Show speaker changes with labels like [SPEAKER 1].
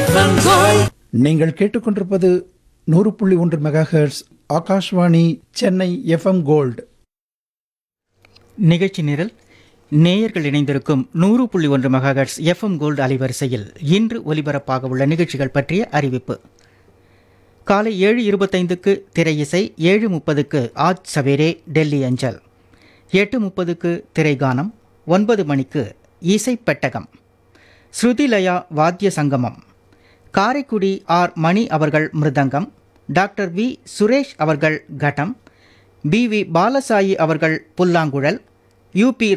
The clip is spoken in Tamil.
[SPEAKER 1] FM Gold
[SPEAKER 2] நீங்கள் கேட்டுக்கொண்டிருப்பது நூறு புள்ளி ஒன்று megahertz Akashvani Chennai F M gold
[SPEAKER 3] நிகழ்ச்சி நிரல் நேயர்கள் இணைந்திருக்கும் நூறு புள்ளி ஒன்று மெகாஹெட்ஸ் எஃப்எம் கோல்டு அலைவரிசையில் இன்று ஒலிபரப்பாக உள்ள நிகழ்ச்சிகள் பற்றிய அறிவிப்பு காலை ஏழு இருபத்தைந்துக்கு திரை இசை ஏழு முப்பதுக்கு ஆஜ் சவேரே டெல்லி அஞ்சல் எட்டு முப்பதுக்கு திரைகானம் ஒன்பது மணிக்கு இசை பெட்டகம் ஸ்ருதிலயா வாத்திய சங்கமம் காரைக்குடி ஆர் மணி அவர்கள் மிருதங்கம் டாக்டர் வி சுரேஷ் அவர்கள் கட்டம் பி வி பாலசாயி அவர்கள் புல்லாங்குழல் யூபி